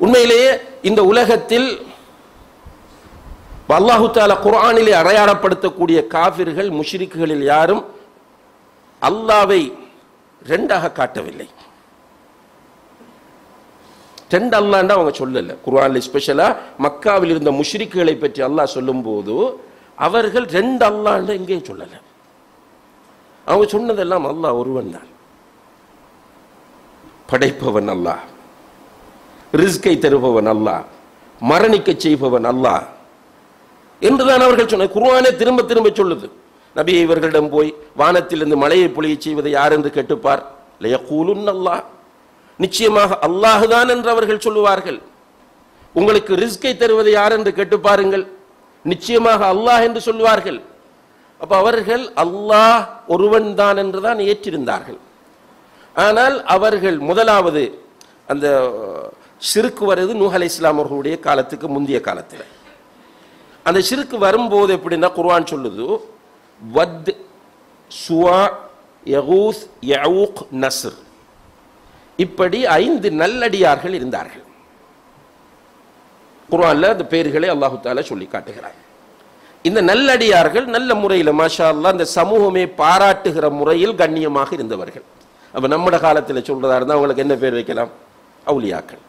உண்மையிலேயே இந்த உலகத்தில் அல்லாஹு தாலா குர்ஆனிலே அடையாளப்படுத்தக்கூடிய காபிர்கள் முஷ்ரிக்குகளில் யாரும் அல்லாவை ரெண்டாக காட்டவில்லை ரெண்டு அல்லாண்டா அவங்க சொல்லல குர்ஆன்ல ஸ்பெஷலா மக்காவில் இருந்த முஷ்ரிக்குகளை பற்றி அல்லாஹ் சொல்லும்போது அவர்கள் ரெண்டு அல்லாண்ட எங்கேயும் சொல்லல அவங்க சொன்னதெல்லாம் அல்லாஹ் ஒருவன் தான் படைப்பவன் அல்லாஹ் ரிஸ்கை தருபவன் அல்லாஹ் மரணிக்க செய்பவன் அல்லாஹ் என்றுதான் அவர்கள் சொன்ன குர்ஆனே திரும்ப திரும்ப சொல்லுது நபி இவர்களிடம் போய் வானத்திலிருந்து மழையை பொழிய செய்வது யார் என்று கேட்டுப்பார் லயகூலுன் அல்லாஹ் நிச்சயமாக அல்லாஹ் தான் என்று அவர்கள் சொல்லுவார்கள் உங்களுக்கு ரிஸ்கை தருவது யார் என்று கேட்டு பாருங்கள் நிச்சயமாக அல்லாஹ் என்று சொல்லுவார்கள் அப்ப அவர்கள் அல்லாஹ் ஒருவன் தான் என்றுதான் ஏற்றிருந்தார்கள் ஆனால் அவர்கள் முதலாவது அந்த சிறுக்கு வருது நூஹ் அலை இஸ்லாம் அவர்களுடைய காலத்துக்கு முந்தைய காலத்தில் அந்த சிறுக்கு வரும்போது எப்படின்னா குர்ஆன் சொல்லுது வத் சுவா யகூஸ் யஊக் நஸ்ர் இப்படி ஐந்து நல்லடியார்கள் இருந்தார்கள் குர்ஆன்ல அந்த பெயர்களை அல்லாஹு தாலா சொல்லி காட்டுகிறார் இந்த நல்லடியார்கள் நல்ல முறையில் மாஷா அல்லாஹ் அந்த சமூகமே பாராட்டுகிற முறையில் கண்ணியமாக இருந்தவர்கள் அப்ப நம்மட காலத்தில் சொல்றதா இருந்தா அவங்களுக்கு என்ன பேர் வைக்கலாம் அவுலியாக்கள்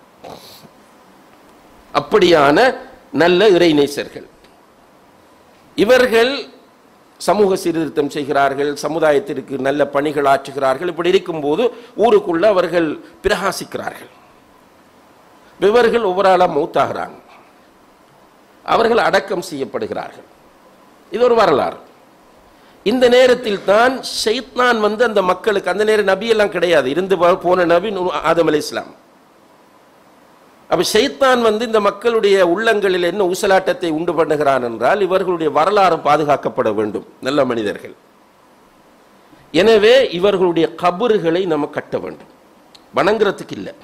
அப்படியான நல்ல இறைநேசர்கள் இவர்கள் சமூக சீர்திருத்தம் செய்கிறார்கள் சமுதாயத்திற்கு நல்ல பணிகள் ஆற்றுகிறார்கள் இப்படி இருக்கும்போது ஊருக்குள்ள அவர்கள் பிரகாசிக்கிறார்கள் இவர்கள் ஒவ்வொரு ஆளா மௌத்தாகிறாங்க அவர்கள் அடக்கம் செய்யப்படுகிறார்கள் இது ஒரு வரலாறு இந்த நேரத்தில் தான் ஷைத்தான் வந்து அந்த மக்களுக்கு அந்த நேரம் நபி எல்லாம் கிடையாது இருந்து போ- போன நபி நூ- ஆதம் அலை இஸ்லாம் அப்ப ஷைத்தான் வந்து இந்த மக்களுடைய உள்ளங்களில் என்ன ஊசலாட்டத்தை உண்டு பண்ணுகிறான் என்றால் இவர்களுடைய வரலாறு பாதுகாக்கப்பட வேண்டும் நல்ல மனிதர்கள் எனவே இவர்களுடைய கபறுகளை நம்ம கட்ட வேண்டும் வணங்குறதுக்கு இல்லை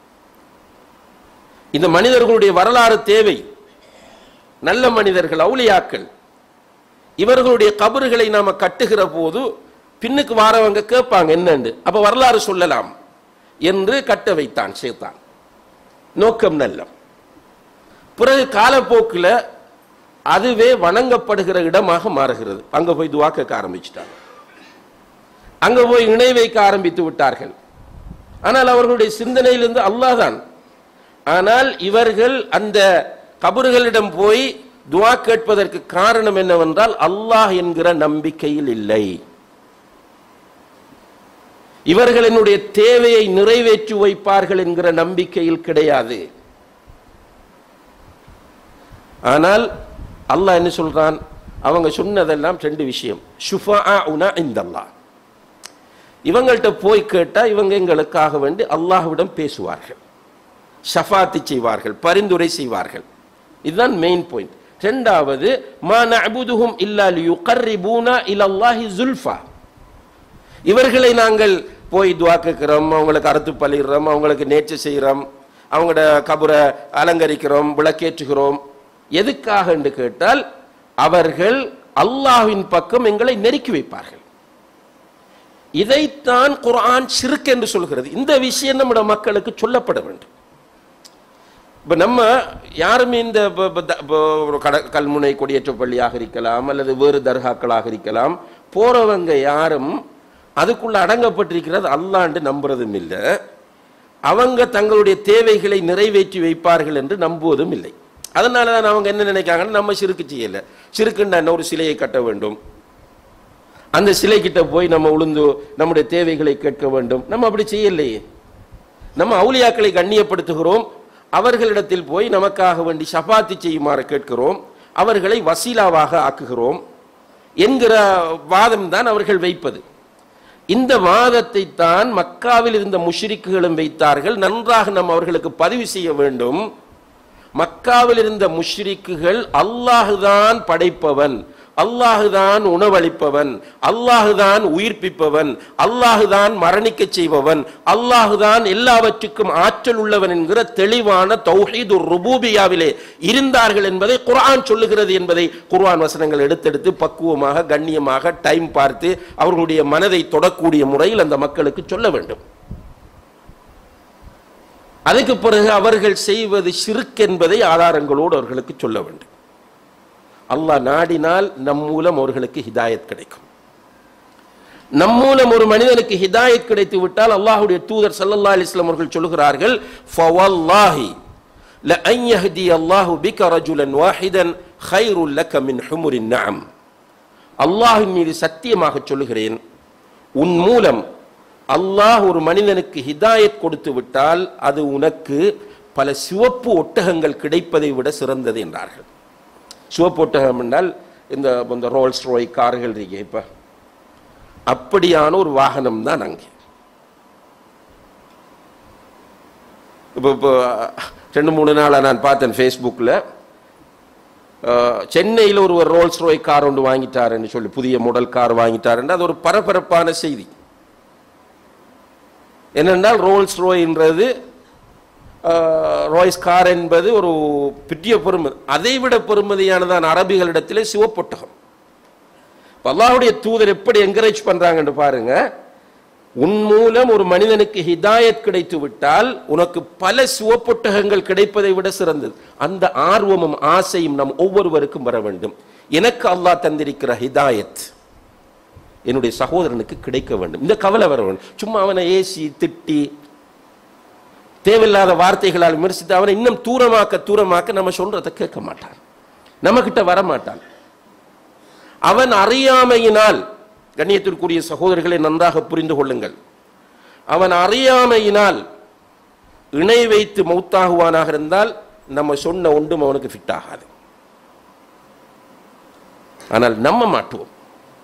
இந்த மனிதர்களுடைய வரலாறு தேவை நல்ல மனிதர்கள் அவுளியாக்கள் இவர்களுடைய கபறுகளை நாம கட்டுகிற போது பின்னுக்கு வாரவங்க கேட்பாங்க என்னன்னு அப்ப வரலாறு சொல்லலாம் என்று கட்ட வைத்தான் சேத்தான் நோக்கம் நல்ல பிறகு காலப்போக்கில் அதுவே வணங்கப்படுகிற இடமாக மாறுகிறது அங்க போய் துவா கேட்க ஆரம்பிச்சிட்டாங்க அங்க போய் இணை வைக்க ஆரம்பித்து விட்டார்கள் ஆனால் அவர்களுடைய சிந்தனையிலிருந்து அல்லாஹ் தான் ஆனால் இவர்கள் அந்த கபறுகளிடம் போய் துவா கேட்பதற்கு காரணம் என்னவென்றால் அல்லாஹ் என்கிற நம்பிக்கையில் இல்லை இவர்கள் என்னுடைய தேவையை நிறைவேற்றி வைப்பார்கள் என்கிற நம்பிக்கையில் கிடையாது ஆனால் அல்லாஹ் என்ன சொல்றான் அவங்க சொன்னதெல்லாம் ரெண்டு விஷயம் ஷுஃபா உனா இந்தல்லா இவங்கள்ட்ட போய் கேட்டா இவங்க எங்களுக்காக வேண்டி அல்லாஹ்விடம் பேசுவார்கள் ஷஃபாத்தி செய்வார்கள் பரிந்துரை செய்வார்கள் இதுதான் மெயின் பாயிண்ட் ரெண்டாவது மா நஅபுதுஹும் இல்லா லியுகர்ரிபூனா இலல்லாஹி ஜுல்ஃபா இவர்களை நாங்கள் போய் துவா கேட்கிறோம் அவங்களுக்கு அறுத்து பழிடுறோம் அவங்களுக்கு நேர்ச்சி செய்கிறோம் அவங்களோட கபரை அலங்கரிக்கிறோம் விளக்கேற்றுகிறோம் எதுக்காக என்று கேட்டால் அவர்கள் அல்லாஹ்வின் பக்கம் எங்களை நெருக்கி வைப்பார்கள் இதைத்தான் குர்ஆன் சிறுக்கு என்று சொல்கிறது இந்த விஷயம் நம்முடைய மக்களுக்கு சொல்லப்பட வேண்டும் இப்ப நம்ம யாருமே இந்த ப- ப- த- ப- ஒரு கட கல்முனை கொடியேற்ற பள்ளியாக இருக்கலாம் அல்லது வேறு தர்காக்களாக இருக்கலாம் போறவங்க யாரும் அதுக்குள்ள அடங்கப்பட்டிருக்கிறது அல்லாண்டு நம்புறதும் இல்லை அவங்க தங்களுடைய தேவைகளை நிறைவேற்றி வைப்பார்கள் என்று நம்புவதும் இல்லை அதனால தான் அவங்க என்ன நினைக்காங்கன்னா நம்ம சிறுக்கு செய்யல சிறுக்குன்னா என்ன ஒரு சிலையை கட்ட வேண்டும் அந்த சிலை கிட்ட போய் நம்ம உளுந்து நம்முடைய தேவைகளை கேட்க வேண்டும் நம்ம அப்படி செய்யலையே நம்ம அவுலியாக்களை கண்ணியப்படுத்துகிறோம் அவர்களிடத்தில் போய் நமக்காக வேண்டி சபாத்தி செய்யுமாறு கேட்கிறோம் அவர்களை வசீலாவாக ஆக்குகிறோம் என்கிற வாதம் தான் அவர்கள் வைப்பது இந்த வாதத்தை தான் மக்காவில் இருந்த முஷ்ரிக்குகளும் வைத்தார்கள் நன்றாக நாம் அவர்களுக்கு பதிவு செய்ய வேண்டும் மக்காவில் இருந்த முஷ்ரிக்குகள் அல்லாஹுதான் படைப்பவன் அல்லாஹுதான் உணவளிப்பவன் அல்லாஹுதான் உயிர்ப்பிப்பவன் அல்லாஹுதான் மரணிக்க செய்பவன் அல்லாஹுதான் எல்லாவற்றுக்கும் ஆற்றல் உள்ளவன் என்கிற தெளிவான தௌஹீது ருபூபியாவிலே இருந்தார்கள் என்பதை குர்ஆன் சொல்லுகிறது என்பதை குர்ஆன் வசனங்கள் எடுத்தெடுத்து பக்குவமாக கண்ணியமாக டைம் பார்த்து அவர்களுடைய மனதை தொடக்கூடிய முறையில் அந்த மக்களுக்கு சொல்ல வேண்டும் அதுக்கு பிறகு அவர்கள் செய்வது ஷிர்க் என்பதை ஆதாரங்களோடு அவர்களுக்கு சொல்ல வேண்டும் அல்லாஹ் நாடினால் நம் மூலம் அவர்களுக்கு ஹிதாயத் கிடைக்கும் நம் மூலம் ஒரு மனிதனுக்கு ஹிதாயத் கிடைத்து விட்டால் அல்லாஹ்வுடைய தூதர் ஸல்லல்லாஹு அலைஹி வஸல்லம் அவர்கள் சொல்கிறார்கள் ஃபவல்லாஹி لأن يهدي الله بك رجلا واحدا خير لك من حمر النعم அல்லாஹ்வின் மீது சத்தியமாக சொல்லுகிறேன் உன் மூலம் அல்லாஹ் ஒரு மனிதனுக்கு ஹிதாயத் கொடுத்து விட்டால் அது உனக்கு பல சிவப்பு ஒட்டகங்கள் கிடைப்பதை விட சிறந்தது என்றார்கள் சிவப்பு ஒட்டகம் என்றால் இந்த இந்த ரோல்ஸ் ரோய் கார்கள் இருக்கு இப்ப அப்படியான ஒரு வாகனம் தான் அங்கே இப்போ இப்போ ரெண்டு மூணு நாளாக நான் பார்த்தேன் ஃபேஸ்புக்கில் சென்னையில் ஒருவர் ரோல்ஸ் ரோய் கார் ஒன்று வாங்கிட்டாருன்னு சொல்லி புதிய மாடல் கார் வாங்கிட்டாருன்னு அது ஒரு பரபரப்பான செய்தி என்னென்றால் ரோல்ஸ் ரோய்ன்றது ரோய்ஸ் கார் என்பது ஒரு பெரிய பெருமதி அதை விட பெருமதியானதான் அரபிகளிடத்திலே சிவப்பொட்டகம் இப்ப அல்லாஹ்வுடைய தூதர் எப்படி என்கரேஜ் பண்றாங்கன்னு பாருங்க உன் மூலம் ஒரு மனிதனுக்கு ஹிதாயத் கிடைத்து விட்டால் உனக்கு பல சிவப்பொட்டகங்கள் கிடைப்பதை விட சிறந்தது அந்த ஆர்வமும் ஆசையும் நம் ஒவ்வொருவருக்கும் வர வேண்டும் எனக்கு அல்லாஹ் தந்திருக்கிற ஹிதாயத் என்னுடைய சகோதரனுக்கு கிடைக்க வேண்டும் இந்த கவலை வர வேண்டும் சும்மா அவனை ஏசி திட்டி தேவையில்லாத வார்த்தைகளால் விமர்சித்து அவனை இன்னும் தூரமாக்க தூரமாக்க நம்ம சொல்றதை கேட்க மாட்டான் நம்ம கிட்ட வர மாட்டான் அவன் அறியாமையினால் கண்ணியத்திற்குரிய சகோதரர்களை நன்றாக புரிந்து கொள்ளுங்கள் அவன் அறியாமையினால் இணை வைத்து மௌத்தாகுவானாக இருந்தால் நம்ம சொன்ன ஒன்றும் அவனுக்கு ஃபிட் ஆகாது ஆனால் நம்ம மாட்டுவோம்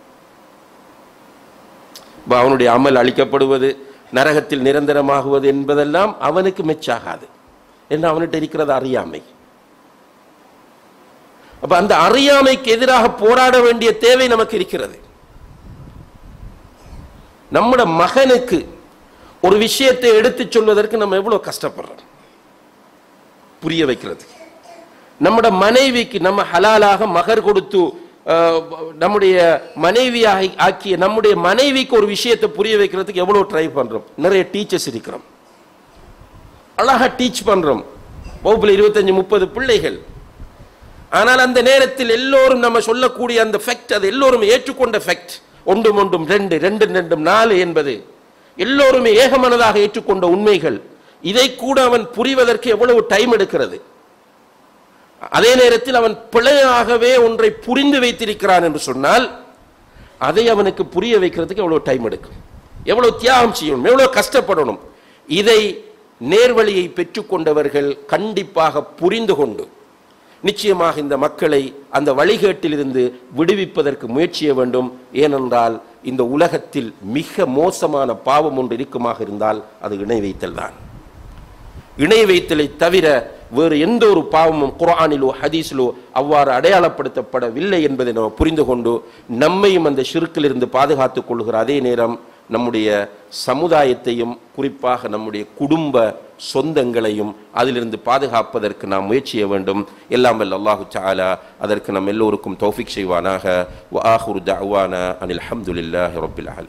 இப்ப அவனுடைய அமல் அழிக்கப்படுவது நரகத்தில் நிரந்தரமாகுவது என்பதெல்லாம் அவனுக்கு மெச்சாகாது என்று அவன்கிட்ட இருக்கிறது அறியாமை அப்ப அந்த அறியாமைக்கு எதிராக போராட வேண்டிய தேவை நமக்கு இருக்கிறது நம்முடைய மகனுக்கு ஒரு விஷயத்தை எடுத்துச் சொல்வதற்கு நம்ம எவ்வளவு கஷ்டப்படுறோம் புரிய வைக்கிறது நம்முடைய மனைவிக்கு நம்ம ஹலாலாக மகர் கொடுத்து அஹ், நம்முடைய மனைவியாக ஆக்கிய நம்முடைய மனைவிக்கு ஒரு விஷயத்தை புரிய வைக்கிறதுக்கு எவ்வளவு ட்ரை பண்றோம் நிறைய டீச்சர்ஸ் இருக்கிறோம் அழகா டீச் பண்றோம் வகுப்புல இருபத்தஞ்சு முப்பது பிள்ளைகள் ஆனால் அந்த நேரத்தில் எல்லோரும் நம்ம சொல்லக்கூடிய அந்த ஃபெக்ட் அது எல்லோரும் ஏற்றுக்கொண்ட ஃபெக்ட் ஒன்றும் ஒன்றும் ரெண்டு ரெண்டு ரெண்டும் நாலு என்பது எல்லோருமே ஏகமனதாக ஏற்றுக்கொண்ட உண்மைகள் இதை கூட அவன் புரிவதற்கு எவ்வளவு டைம் எடுக்கிறது அதே நேரத்தில் அவன் பிழையாகவே ஒன்றை புரிந்து வைத்திருக்கிறான் என்று சொன்னால் அதை அவனுக்கு புரிய வைக்கிறதுக்கு எவ்வளவு டைம் எடுக்கும் எவ்வளவு தியாகம் செய்யணும் எவ்வளவு கஷ்டப்படணும் இதை நேர்வழியை பெற்றுக்கொண்டவர்கள் கண்டிப்பாக புரிந்து கொண்டு நிச்சயமாக இந்த மக்களை அந்த வழிகேட்டிலிருந்து விடுவிப்பதற்கு முயற்சிய வேண்டும் ஏனென்றால் இந்த உலகத்தில் மிக மோசமான பாவம் ஒன்று இருக்குமாக இருந்தால் அது இணை வைத்தல் தான் இணை வைத்தலை தவிர வேறு எந்த ஒரு பாவமும் குர்ஆனிலோ ஹதீஸிலோ அவ்வாறு அடையாளப்படுத்தப்படவில்லை என்பதை நாம் புரிந்து கொண்டு நம்மையும் அந்த ஷிருக்கிலிருந்து பாதுகாத்துக் கொள்கிற அதே நேரம் நம்முடைய சமுதாயத்தையும் குறிப்பாக நம்முடைய குடும்ப சொந்தங்களையும் அதிலிருந்து பாதுகாப்பதற்கு நாம் முயற்சிய வேண்டும் எல்லாம் வல்ல அல்லாஹு தஆலா அதற்கு நம் எல்லோருக்கும் தௌஃபிக் செய்வானாக வ ஆஹிரு தஅவானா அனில் ஹம்துலில்லாஹி ரப்பில் ஆலமீன்